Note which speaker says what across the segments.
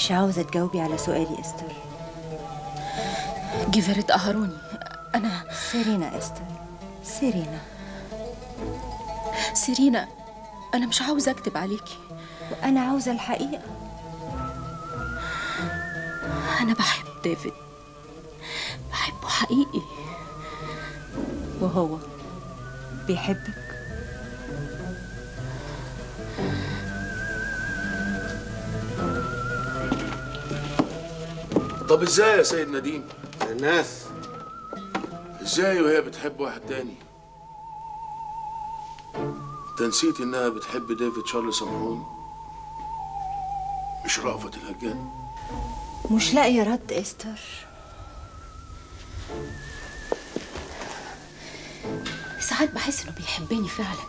Speaker 1: مش عاوزة تجاوبي على سؤالي استر
Speaker 2: جيفرت قهروني أنا
Speaker 1: سيرينا استر سيرينا
Speaker 2: سيرينا أنا مش عاوزة أكتب عليكي
Speaker 1: وأنا عاوزة الحقيقة
Speaker 2: أنا بحب ديفيد بحبه حقيقي
Speaker 1: وهو بيحبك
Speaker 3: طب ازاي يا سيد نديم
Speaker 4: الناس
Speaker 3: ازاي وهي بتحب واحد تاني انت نسيت انها بتحب ديفيد شارل سمحون مش رأفت الهجان
Speaker 1: مش لاقية رد استر
Speaker 2: ساعات بحس إنه بيحبني فعلا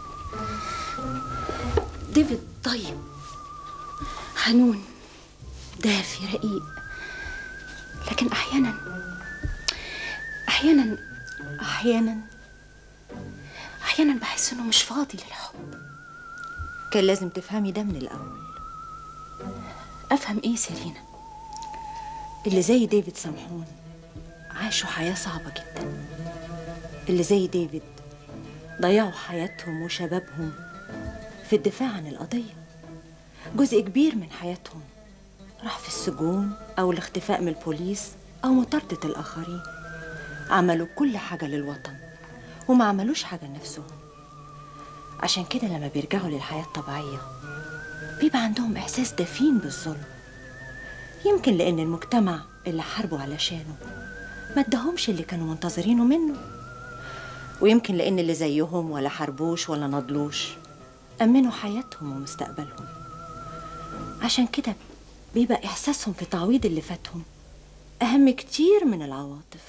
Speaker 2: ديفيد طيب حنون دافي رقيق لكن أحيانا أحيانا
Speaker 1: أحيانا
Speaker 2: أحيانا بحس إنه مش فاضي للحب
Speaker 1: كان لازم تفهمي ده من الأول
Speaker 2: أفهم إيه سيرينا
Speaker 1: اللي زي ديفيد سمحون عاشوا حياة صعبة جدا اللي زي ديفيد ضيعوا حياتهم وشبابهم في الدفاع عن القضية جزء كبير من حياتهم راح في السجون أو الاختفاء من البوليس أو مطاردة الآخرين عملوا كل حاجة للوطن وما عملوش حاجة لنفسهم عشان كده لما بيرجعوا للحياة الطبيعية بيبقى عندهم إحساس دفين بالظلم يمكن لأن المجتمع اللي حاربوا علشانه ما ادهمش اللي كانوا منتظرينه منه ويمكن لأن اللي زيهم ولا حاربوش ولا نضلوش أمنوا حياتهم ومستقبلهم عشان كده بيبقى إحساسهم في تعويض اللي فاتهم أهم كتير من العواطف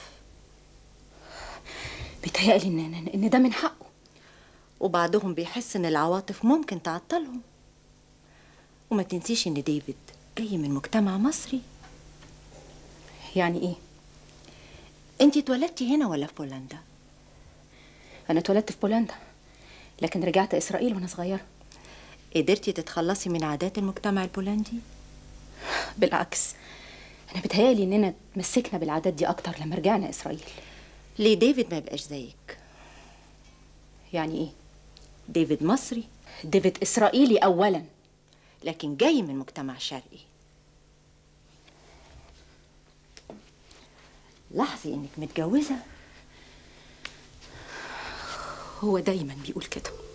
Speaker 2: بيتهيألي إن إن- إن ده من حقه
Speaker 1: وبعضهم بيحس إن العواطف ممكن تعطلهم وما تنسيش إن ديفيد جاي من مجتمع مصري
Speaker 2: يعني إيه؟
Speaker 1: انتي اتولدتي هنا ولا في بولندا
Speaker 2: أنا اتولدت في بولندا لكن رجعت إسرائيل وأنا صغيرة
Speaker 1: قدرتي تتخلصي من عادات المجتمع البولندي
Speaker 2: بالعكس أنا بيتهيألي إننا اتمسكنا بالعادات دي أكتر لما رجعنا إسرائيل
Speaker 1: ليه ديفيد ما يبقاش زيك
Speaker 2: يعني إيه؟
Speaker 1: ديفيد مصري
Speaker 2: ديفيد إسرائيلي أولا
Speaker 1: لكن جاي من مجتمع شرقي لاحظي انك متجوزه
Speaker 2: هو دايما بيقول كده